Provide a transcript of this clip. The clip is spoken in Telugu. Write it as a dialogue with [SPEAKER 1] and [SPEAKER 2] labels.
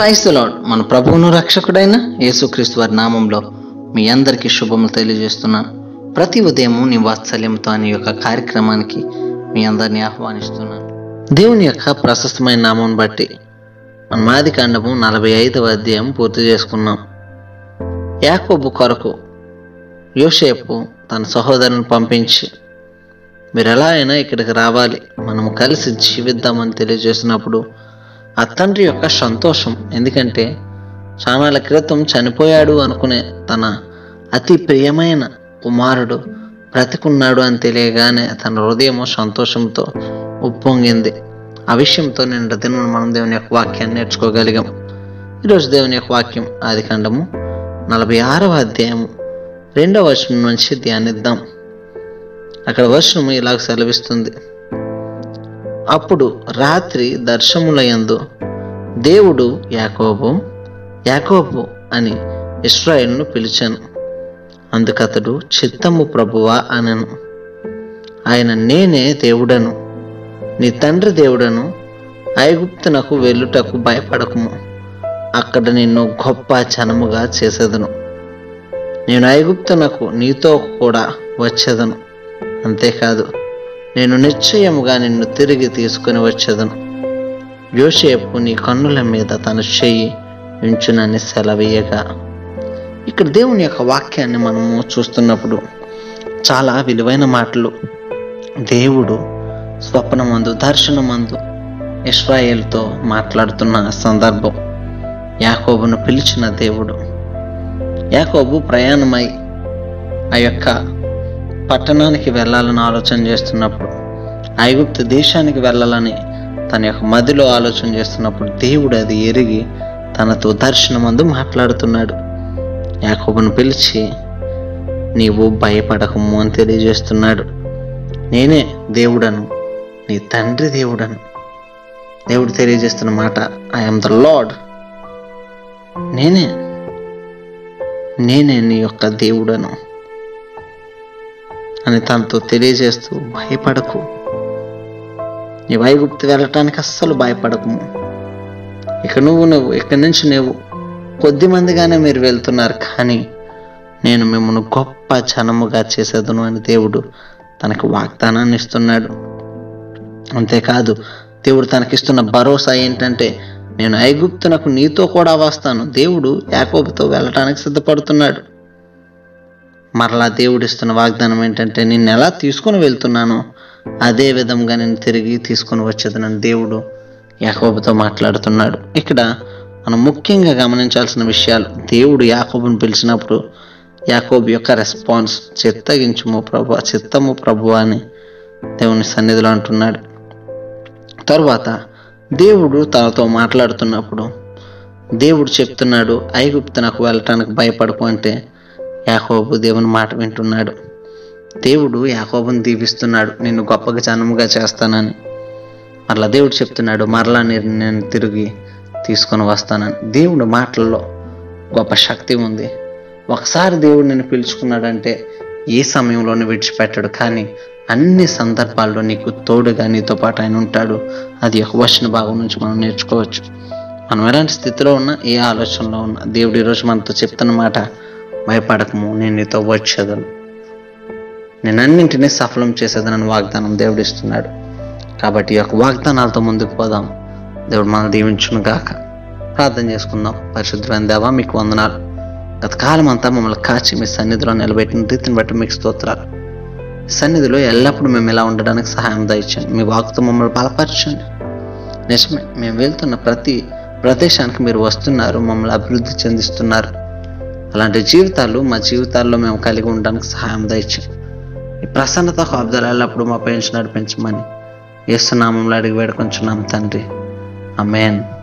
[SPEAKER 1] క్రైస్తలాడ్ మన ప్రభువును రక్షకుడైన యేసుక్రీస్తు వారి నామంలో మీ అందరికీ శుభములు తెలియజేస్తున్నాను ప్రతి ఉదయం నీ వాత్సల్యంతో అనే యొక్క కార్యక్రమానికి మీ అందరినీ ఆహ్వానిస్తున్నాను దేవుని యొక్క ప్రశస్తమైన నామం బట్టి మన మాది కాండము నలభై ఐదవ అధ్యాయం పూర్తి చేసుకున్నాం యాకోబు కొరకు యోసేపు తన సహోదరుని పంపించి మీరు ఎలా అయినా ఇక్కడికి రావాలి మనము కలిసి జీవిద్దామని తెలియజేసినప్పుడు ఆ తండ్రి యొక్క సంతోషం ఎందుకంటే చాలా క్రితం చనిపోయాడు అనుకునే తన అతి ప్రియమైన కుమారుడు బ్రతికున్నాడు అని తెలియగానే తన హృదయం సంతోషంతో ఉప్పొంగింది ఆ విషయంతో నేను దినం మనం దేవుని యొక్క వాక్యాన్ని నేర్చుకోగలిగాం ఈరోజు దేవుని యొక్క వాక్యం ఆది కాండము నలభై ఆరవ అధ్యాయము రెండవ వచనం నుంచి ధ్యానిద్దాం అక్కడ వచనము ఇలాగ సెలవిస్తుంది అప్పుడు రాత్రి దర్శములయందు దేవుడు యాకోబు యాకోబు అని ఇస్రాయేల్ను పిలిచాను అందుకతడు చిత్తము ప్రభువా అనను ఆయన నేనే దేవుడను నీ తండ్రి దేవుడను ఐగుప్తునకు వెళ్ళుటకు భయపడకము అక్కడ నిన్ను గొప్ప జనముగా చేసేదను నేను ఐగుప్తునకు నీతో కూడా వచ్చేదను అంతేకాదు నేను నిశ్చయముగా నిన్ను తిరిగి తీసుకుని వచ్చేదను యోసేపు నీ కన్నుల మీద తన చెయ్యి ఉంచునని సెలవీయగా ఇక్కడ దేవుని యొక్క వాక్యాన్ని మనము చూస్తున్నప్పుడు చాలా విలువైన మాటలు దేవుడు స్వప్నమందు దర్శనమందు ఇస్రాయేల్తో మాట్లాడుతున్న సందర్భం యాకోబును పిలిచిన దేవుడు యాకోబు ప్రయాణమై ఆ యొక్క పట్టణానికి వెళ్ళాలని ఆలోచన చేస్తున్నప్పుడు ఐగుప్తు దేశానికి వెళ్ళాలని తన యొక్క మదిలో ఆలోచన చేస్తున్నప్పుడు దేవుడు అది ఎరిగి తనతో దర్శనమందు మాట్లాడుతున్నాడు యాకోబును పిలిచి నీవు భయపడకము అని తెలియజేస్తున్నాడు నేనే దేవుడను నీ తండ్రి దేవుడను దేవుడు తెలియజేస్తున్న మాట ఐఎమ్ ద లార్డ్ నేనే నేనే నీ యొక్క దేవుడను అని తనతో తెలియజేస్తూ భయపడకు నీ వైగుప్తి వెళ్ళటానికి అస్సలు భయపడకు ఇక నువ్వు నువ్వు ఇక్కడి నుంచి నువ్వు కొద్ది మందిగానే మీరు వెళ్తున్నారు కానీ నేను మిమ్మల్ని గొప్ప జనముగా చేసేదను అని దేవుడు తనకు వాగ్దానాన్ని ఇస్తున్నాడు అంతేకాదు దేవుడు తనకిస్తున్న భరోసా ఏంటంటే నేను ఐగుప్తునకు నీతో కూడా వస్తాను దేవుడు యాకోబుతో వెళ్ళటానికి సిద్ధపడుతున్నాడు మరలా దేవుడు ఇస్తున్న వాగ్దానం ఏంటంటే నిన్ను ఎలా తీసుకొని వెళ్తున్నానో అదే విధంగా నేను తిరిగి తీసుకొని వచ్చేదనని దేవుడు యాకోబుతో మాట్లాడుతున్నాడు ఇక్కడ మనం ముఖ్యంగా గమనించాల్సిన విషయాలు దేవుడు యాకోబుని పిలిచినప్పుడు యాకోబు యొక్క రెస్పాన్స్ చిత్తగించుము ప్రభు చిత్తము ప్రభు అని దేవుని సన్నిధిలో అంటున్నాడు తరువాత దేవుడు తనతో మాట్లాడుతున్నప్పుడు దేవుడు చెప్తున్నాడు ఐగుప్తునకు వెళ్ళటానికి భయపడకు అంటే యాకోబు దేవుని మాట వింటున్నాడు దేవుడు యాకోబుని దీవిస్తున్నాడు నిన్ను గొప్పగా జనముగా చేస్తానని మరలా దేవుడు చెప్తున్నాడు మరలా నేను నేను తిరిగి తీసుకొని వస్తానని దేవుడు మాటల్లో గొప్ప శక్తి ఉంది ఒకసారి దేవుడు నిన్ను పిలుచుకున్నాడంటే ఏ సమయంలోనూ విడిచిపెట్టాడు కానీ అన్ని సందర్భాల్లో నీకు తోడుగా నీతో పాటు ఆయన ఉంటాడు అది ఒక వచన భాగం నుంచి మనం నేర్చుకోవచ్చు మనం ఎలాంటి స్థితిలో ఉన్నా ఏ ఆలోచనలో ఉన్నా దేవుడు ఈరోజు మనతో చెప్తున్న మాట భయపడకము నేను నీతో వచ్చేదను నేను అన్నింటినీ సఫలం చేసేదనని వాగ్దానం దేవుడు ఇస్తున్నాడు కాబట్టి ఈ యొక్క వాగ్దానాలతో ముందుకు పోదాం దేవుడు మనం దీవించును గాక ప్రార్థన చేసుకుందాం పరిశుద్ధమైన దేవా మీకు వందనాలు గత కాలం అంతా మమ్మల్ని కాచి మీ సన్నిధిలో నిలబెట్టిన రీతిని బట్టి మీకు స్తోత్రాలు సన్నిధిలో ఎల్లప్పుడూ మేము ఇలా ఉండడానికి సహాయం దయచండి మీ వాకుతో మమ్మల్ని బలపరచండి నిజమే మేము వెళ్తున్న ప్రతి ప్రదేశానికి మీరు వస్తున్నారు మమ్మల్ని అభివృద్ధి చెందిస్తున్నారు అలాంటి జీవితాలు మా జీవితాల్లో మేము కలిగి ఉండడానికి సహాయం దయచండి ఈ ప్రసన్నత కాపుదల ఎల్లప్పుడూ మా పెంచి నడిపించమని ఏసునామంలో అడిగి వేడుకొంచున్నాం తండ్రి అమేన్